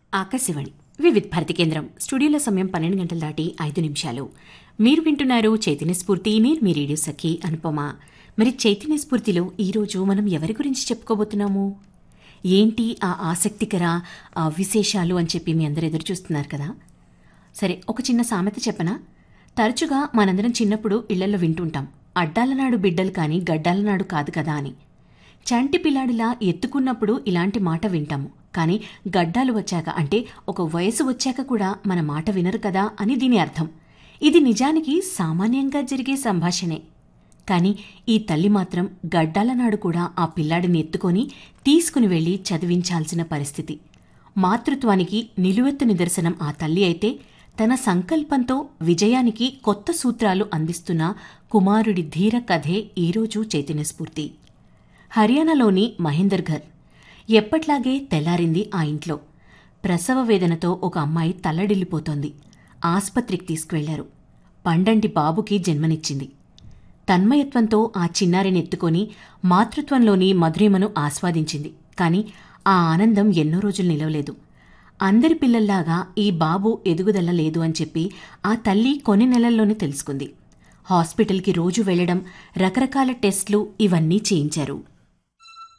ఆకాశవాణి వివిధ్ భారతి కేంద్రం స్టూడియోలో సమయం పన్నెండు గంటలు దాటి ఐదు నిమిషాలు మీరు వింటున్నారు చైతన్య స్ఫూర్తి నేను మీ రేడియో సఖి అనుపమ మరి చైతన్య స్ఫూర్తిలో ఈరోజు మనం ఎవరి గురించి చెప్పుకోబోతున్నాము ఏంటి ఆ ఆసక్తికర ఆ విశేషాలు అని చెప్పి మీ అందరు ఎదురు చూస్తున్నారు కదా సరే ఒక చిన్న సామెత చెప్పనా తరచుగా మనందరం చిన్నప్పుడు ఇళ్లలో వింటుంటాం అడ్డాల నాడు బిడ్డలు కానీ గడ్డాల నాడు కాదు కదా అని చంటి పిల్లాడిలా ఎత్తుకున్నప్పుడు ఇలాంటి మాట వింటాము కానీ గడ్డాలు వచ్చాక అంటే ఒక వయసు వచ్చాక కూడా మన మాట వినరు కదా అని దీని అర్థం ఇది నిజానికి సామాన్యంగా జరిగే సంభాషణే కానీ ఈ తల్లి మాత్రం గడ్డాల నాడు కూడా ఆ పిల్లాడిని ఎత్తుకొని తీసుకుని వెళ్లి చదివించాల్సిన పరిస్థితి మాతృత్వానికి నిలువెత్తు నిదర్శనం ఆ తల్లి అయితే తన సంకల్పంతో విజయానికి కొత్త సూత్రాలు అందిస్తున్న కుమారుడి ధీర కథే ఈరోజు చైతన్య స్ఫూర్తి హర్యానాలోని మహేందర్ఘర్ ఎప్పట్లాగే తెల్లారింది ఆ ఇంట్లో ప్రసవ వేదనతో ఒక అమ్మాయి తల్లడిల్లిపోతోంది ఆస్పత్రికి తీసుకువెళ్లారు పండంటి బాబుకి జన్మనిచ్చింది తన్మయత్వంతో ఆ చిన్నారిని ఎత్తుకొని మాతృత్వంలోని మధురిమను ఆస్వాదించింది కాని ఆ ఆనందం ఎన్నో రోజులు నిలవలేదు అందరి పిల్లల్లాగా ఈ బాబు ఎదుగుదల లేదు అని చెప్పి ఆ తల్లి కొన్ని నెలల్లోనే తెలుసుకుంది హాస్పిటల్కి రోజు వెళ్లడం రకరకాల టెస్ట్లు ఇవన్నీ చేయించారు